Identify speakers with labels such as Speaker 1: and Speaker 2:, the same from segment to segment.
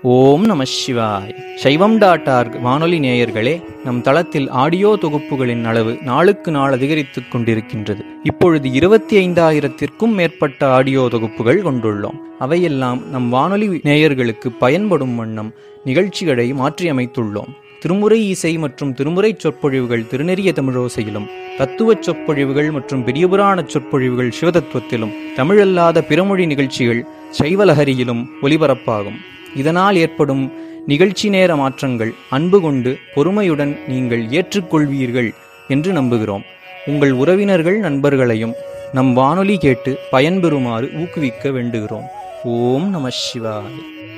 Speaker 1: ஓம் நம சிவாய் சைவம் டாட் ஆர்க் வானொலி நேயர்களே நம் தளத்தில் ஆடியோ தொகுப்புகளின் அளவு நாளுக்கு நாள் அதிகரித்துக் கொண்டிருக்கின்றது இப்பொழுது இருபத்தி ஐந்தாயிரத்திற்கும் மேற்பட்ட ஆடியோ தொகுப்புகள் கொண்டுள்ளோம் அவையெல்லாம் நம் வானொலி நேயர்களுக்கு பயன்படும் வண்ணம் நிகழ்ச்சிகளை மாற்றியமைத்துள்ளோம் திருமுறை இசை மற்றும் திருமுறை சொற்பொழிவுகள் திருநெறிய தமிழோசையிலும் தத்துவச் சொற்பொழிவுகள் மற்றும் பெரியபுராண சொற்பொழிவுகள் சிவதத்துவத்திலும் தமிழல்லாத பிறமொழி நிகழ்ச்சிகள் சைவலஹரியிலும் ஒலிபரப்பாகும் இதனால் ஏற்படும் நிகழ்ச்சி நேர மாற்றங்கள் அன்பு கொண்டு பொறுமையுடன் நீங்கள் ஏற்றுக்கொள்வீர்கள் என்று நம்புகிறோம் உங்கள் உறவினர்கள் நண்பர்களையும் நம் வானொலி கேட்டு பயன்பெறுமாறு ஊக்குவிக்க வேண்டுகிறோம் ஓம் நம சிவாய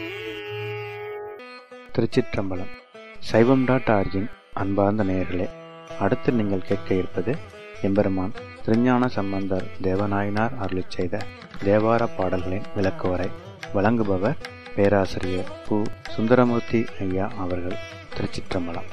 Speaker 2: திருச்சிற்றம்பலம் சைவம் டாட் ஆர்ஜின் அன்பார்ந்த நேயர்களே அடுத்து நீங்கள் கேட்க இருப்பது எம்பெருமான் திருஞான சம்பந்தர் தேவநாயனார் அருளிச் செய்த தேவார பாடல்களின் விளக்குவரை வழங்குபவர் பேராசிரியர் பு சுந்தரமூர்த்தி ஐயா அவர்கள் திருச்சிற்றம்பலம்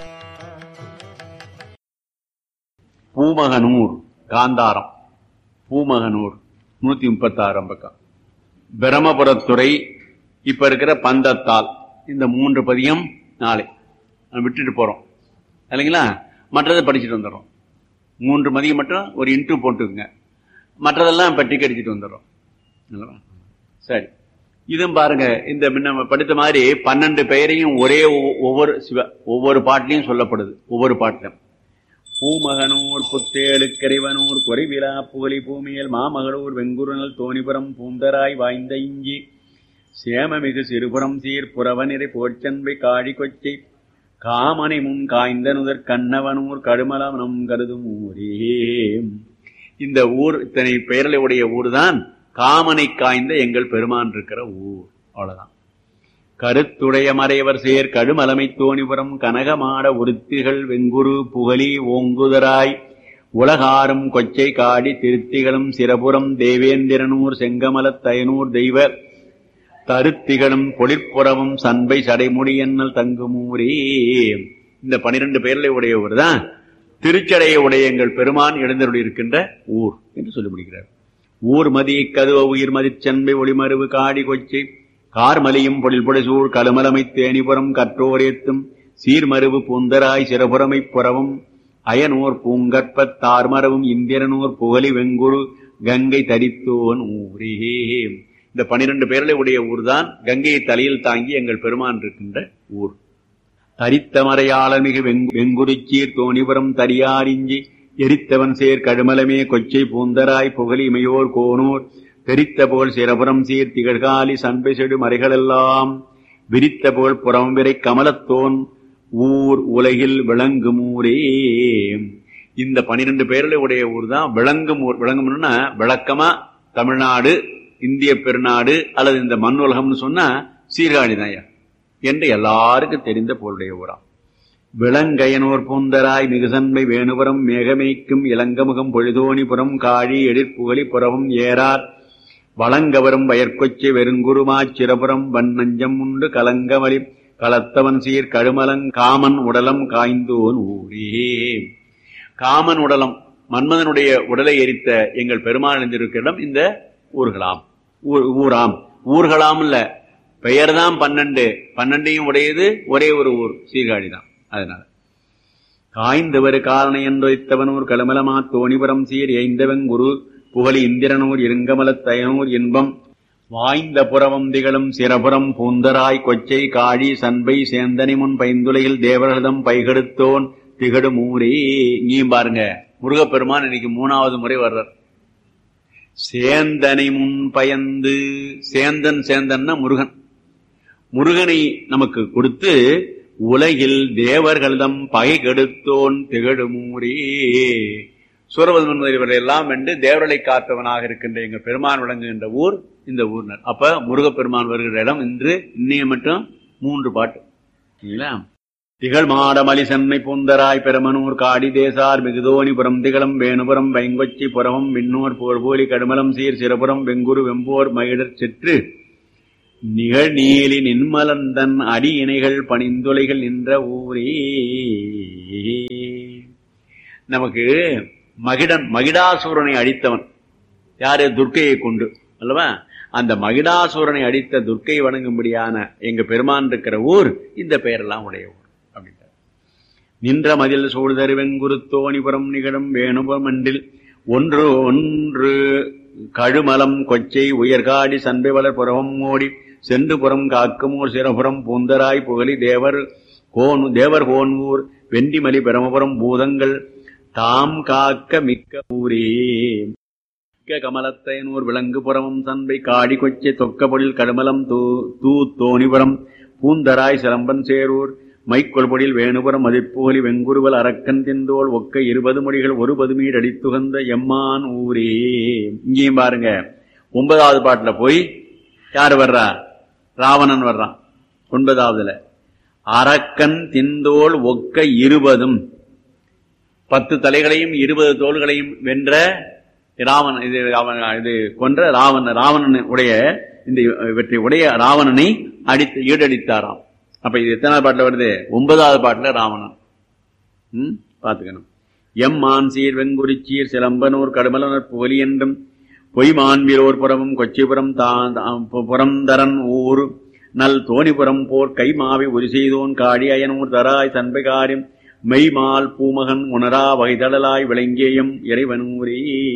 Speaker 3: பூமகனூர் காந்தாரம் பூமகனூர் நூத்தி முப்பத்தாறாம் பக்கம் பிரமபுரத்துறை இப்ப இருக்கிற பந்தத்தால் இந்த மூன்று பதியம் நாளை நம்ம விட்டுட்டு போறோம் இல்லைங்களா மற்றதை படிச்சுட்டு வந்துடுறோம் மூன்று மதியம் மட்டும் ஒரு இன்ட்டு போட்டுக்குங்க மற்றதெல்லாம் இப்ப டிக்கெட் அடிச்சுட்டு வந்துடுறோம் இல்லவா? சரி இதுவும் பாருங்க இந்த முன்ன படித்த மாதிரி பன்னெண்டு பெயரையும் ஒரே ஒ- ஒவ்வொரு சிவ ஒவ்வொரு பாட்டிலையும் சொல்லப்படுது ஒவ்வொரு பாட்டிலும் பூமகனூர் புத்தேழுக்கரைவனூர் குறைவிலா புகழி பூமியல் மாமகளூர் வெங்குருநல் தோணிபுரம் பூந்தராய் வாய்ந்த இஞ்சி சேமமிகு சிறுபுறம் சீர் புறவனிறை போர்ச்சன்பை காழி கொச்சை காமனை முன் காய்ந்த நுதற் கண்ணவனூர் கடுமலம் கருதும் ஊரே இந்த ஊர் இத்தனை பெயர்களை உடைய ஊர் தான் காமனை காய்ந்த எங்கள் பெருமான் இருக்கிற ஊர் அவ்வளவுதான் கருத்துடைய மறைவர் சேர் கடுமலமை தோணிபுரம் கனகமாட உருத்திகள் வெங்குரு புகழி ஓங்குதராய் உலகாரும் கொச்சை காடி திருத்திகளும் சிரபுரம் தேவேந்திரனூர் செங்கமலத் தயனூர் தெய்வ தருத்திகளும் பொழிற்புறவும் சண்பை சடைமுடி என்னல் தங்குமூரே இந்த பனிரெண்டு பெயர்களை உடையவர் தான் திருச்சடையை உடைய எங்கள் பெருமான் எழுந்தருளி இருக்கின்ற ஊர் என்று சொல்லி முடிக்கிறார் ஊர் மதி கதுவ உயிர் மதிச்சன்பை ஒளிமருவு காடி கொச்சை கார்மலியும் பொழில்பொழிசூழ் கலுமலமை தேனிபுரம் கற்றோரேத்தும் சீர்மருவு பூந்தராய் சிறபுறமைப் புறவும் அயனூர் பூங்கற்பத் தார்மரவும் இந்திரனூர் புகழி வெங்குரு கங்கை தரித்தோன் ஊரே இந்த பனிரெண்டு பேர்களை உடைய ஊர்தான் கங்கையை தலையில் தாங்கி எங்கள் பெருமான் இருக்கின்ற ஊர் தரித்த மறையாளர் மிகு வெங்கு- வெங்குருச்சீர் தோணிபுரம் தரியாரிஞ்சி எரித்தவன் சேர் கழுமலமே கொச்சை பூந்தராய் புகழி இமையோர் கோனூர் தெரித்த போல் சிரபுரம் சீர் திகழ்காலி சண்பை செடு மறைகளெல்லாம் விரித்த போல் புறம் விரை கமலத்தோன் ஊர் உலகில் விளங்கும் ஊரே இந்த பனிரெண்டு பேர்களை உடைய ஊர் தான் விளங்கும் ஊர் விளங்கும்னா விளக்கமா தமிழ்நாடு இந்திய பெருநாடு அல்லது இந்த மண் உலகம்னு சொன்னா சீர்காழி தான் என்று எல்லாருக்கும் தெரிந்த பொருளுடைய ஊராம் விளங்கையனோர் பூந்தராய் மிகுசன்மை வேணுபுரம் மேகமைக்கும் இளங்கமுகம் பொழுதோணிபுரம் காழி எழிற்புகழி புறவும் ஏறார் வளங்கவரும் வயற்கொச்சி வெறுங்குருமாச் சிரபுரம் வண்ணஞ்சம் உண்டு கலங்கமலி களத்தவன் சீர் கழுமலங் காமன் உடலம் காய்ந்தோன் ஊரே காமன் உடலம் மன்மதனுடைய உடலை எரித்த எங்கள் பெருமாள் எழுந்திருக்கிற இடம் இந்த ஊர்களாம் ஊர் ஊராம் ஊர்களாம் இல்ல பெயர் தான் பன்னெண்டு பன்னெண்டையும் உடையது ஒரே ஒரு ஊர் சீர்காழி தான் அதனால காய்ந்தவர் காலனை என்றொய்த்தவனூர் கலமலமா தோணிபுரம் சீர் எய்ந்தவன் குரு புகழி இந்திரனூர் இருங்கமலத் தயனூர் இன்பம் வாய்ந்த புறவம் திகழும் சிரபுரம் பூந்தராய் கொச்சை காழி சண்பை சேந்தனி முன் பைந்துலையில் தேவரதம் பைகெடுத்தோன் திகடு மூரே இங்கேயும் பாருங்க முருகப்பெருமான் இன்னைக்கு மூணாவது முறை வர்றார் சேந்தனை முன் பயந்து சேந்தன் சேந்தன்னா முருகன் முருகனை நமக்கு கொடுத்து உலகில் தேவர்களிடம் பகை கெடுத்தோன் திகழுமூரே சூரபத்மன் இவர்கள் எல்லாம் வென்று தேவர்களை காத்தவனாக இருக்கின்ற எங்க பெருமான் விளங்குகின்ற ஊர் இந்த ஊர்னர் அப்ப முருகப்பெருமான் வருகிற இடம் இன்று இன்னைய மட்டும் மூன்று பாட்டு இல்லைங்களா திகழ் மாடமலி சென்னை பூந்தராய் பெருமனூர் காடி தேசார் மிகுதோனிபுரம் திகழும் வேணுபுரம் வைங்கொச்சி புறமும் விண்ணூர் போர்போலி கடுமலம் சீர் சிறபுரம் வெங்குரு வெம்போர் மகிழற் செற்று நிகழ் நீலி நின்மலந்தன் அடி இணைகள் பணிந்துளைகள் நின்ற ஊரே நமக்கு மகிடன் மகிடாசூரனை அழித்தவன் யாரு துர்க்கையை கொண்டு அல்லவா அந்த மகிடாசுரனை அடித்த துர்க்கை வணங்கும்படியான எங்க பெருமான் இருக்கிற ஊர் இந்த பெயரெல்லாம் உடைய ஊர் அப்படின்ட்டார் நின்ற மதில் சூழ்தரு வெங்குருத்தோணிபுரம் நிகழும் வேணுபுரம் மண்டில் ஒன்று ஒன்று கழுமலம் கொச்சை உயர்காடி சண்பை வளர் புறவம் ஓடி சென்று புறம் காக்குமோர் சிரபுரம் பூந்தராய் புகழி தேவர் கோன் தேவர் கோன்வூர் வெண்டிமலி பிரமபுரம் பூதங்கள் தாம் காக்க மிக்க ஊரே மிக்க கமலத்தையனூர் விலங்கு புறமும் சண்பை காடி கொச்சை தொக்கபொழில் கடுமலம் தூ தூ தோணிபுரம் பூந்தராய் சிலம்பன் சேரூர் மைக்கொள்பொழில் வேணுபுரம் மதிப்புகலி வெங்குருவல் அரக்கன் திந்தோள் ஒக்க இருபது மொழிகள் ஒரு பதுமீர் அடித்துகந்த எம்மான் ஊரே இங்கேயும் பாருங்க ஒன்பதாவது பாட்டுல போய் யாரு வர்றா ராவணன் வர்றான் ஒன்பதாவதுல அரக்கன் திந்தோள் ஒக்க இருபதும் பத்து தலைகளையும் இருபது தோள்களையும் வென்ற ராவணன் இது அவன் இது கொன்ற ராவணன் ராவணன் உடைய இந்த இவற்றை உடைய ராவணனை அடித்து ஈடடித்தாராம் அப்ப இது எத்தனாவது பாட்டுல வருது ஒன்பதாவது பாட்டுல ராவணன் ம் பாத்துக்கணும் எம் மான் சீர் வெங்குறிச்சீர் சிலம்பனூர் கடுமலனர் புகலி என்றும் பொய்மான்வீரோர் புறமும் கொச்சிபுரம் தான் புறந்தரன் ஊர் நல் தோணிபுரம் போர் கைமாவை ஒரு செய்தோன் காடி அயனூர் தராய் சண்பைகாரியம் மெய்மால் பூமகன் உணரா வகைதடலாய் விளங்கேயம் இறைவனூரே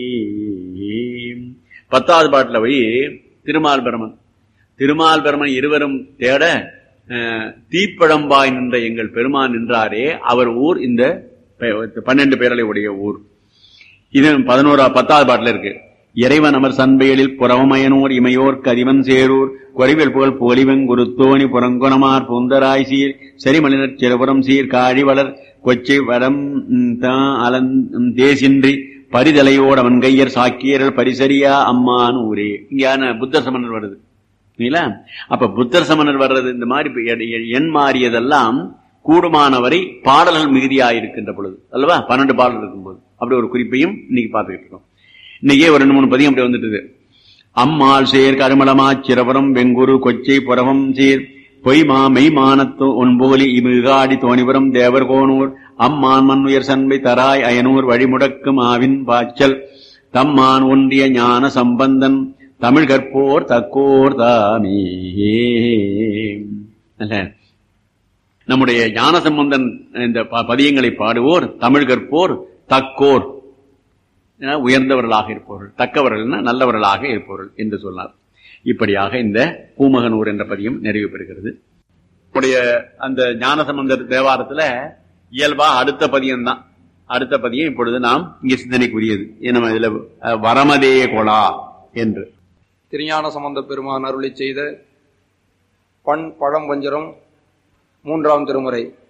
Speaker 3: பத்தாவது பாட்டுல போய் திருமால் பிரமன் திருமால் பிரமன் இருவரும் தேட அஹ், தீப்பழம்பாய் நின்ற எங்கள் பெருமான் நின்றாரே அவர் ஊர் இந்த பெ- பன்னெண்டு பேரலை உடைய ஊர் இது பதினோரா பத்தாவது பாட்டுல இருக்கு இறைவன் அமர் சண்பையலில் புறவமயனூர் இமையோர் கதிவன் சேரூர் குறைவில் புகழ் புகழிவன் குருத்தோணி புறங்குணமார் பூந்தராய் சீர் செரிமலினர் சிறுபுறம் சீர் காழி வளர் கொச்சை வடம் ம், தா அலன் ம், தேசின்றி பரிதலையோடு அவன் கையர் சாக்கியர்கள் பரிசரியா அம்மான் ஊரே இங்கான புத்த சமணர் வருது இல்லைங்களா அப்ப புத்தர் சமணர் வர்றது இந்த மாதிரி இப்ப எ- எ- எண் மாறியதெல்லாம் கூடுமானவரை பாடல்கள் மிகுதியாயிருக்கின்ற பொழுது அல்லவா பன்னெண்டு பாடல் இருக்கும்போது அப்படி ஒரு குறிப்பையும் இன்னைக்கு பார்த்துக்கிட்டு இருக்கோம் இன்னைக்கே ஒரு ரெண்டு மூணு பதியம் அப்படி வந்துட்டுது அம்மாள் சேர் கருமலமா சிரவரம் வெங்குரு கொச்சை புறவம் சீர் பொய்மா மெய்மானத்து ஒன்போலி இமிகாடி தோணிபுரம் தேவர்கோனூர் அம்மான் மண்ணுயர் சண்பை தராய் அயனூர் வழிமுடக்கும் ஆவின் பாய்ச்சல் தம்மான் ஒன்றிய ஞான சம்பந்தன் தமிழ் கற்போர் தக்கோர் தாமே அல்ல நம்முடைய ஞான சம்பந்தன் இந்த ப- பதியங்களை பாடுவோர் தமிழ் கற்போர் தக்கோர் என உயர்ந்தவர்களாக இருப்பவர்கள் தக்கவர்கள்னா நல்லவர்களாக இருப்பவர்கள் என்று சொன்னார் இப்படியாக இந்த பூமகனூர் என்ற பதியம் நிறைவு பெறுகிறது நம்முடைய அந்த ஞானசம்பந்தர் தேவாரத்துல இயல்பா அடுத்த பதியம் தான் அடுத்த பதியம் இப்பொழுது நாம் இங்கே சிந்தனைக்குரியது நம்ம இதுல அஹ், வரமதே கொலா என்று
Speaker 4: திருஞான சம்பந்த பெருமான் அருளி செய்த பண் பழம் வஞ்சரம் மூன்றாம் திருமுறை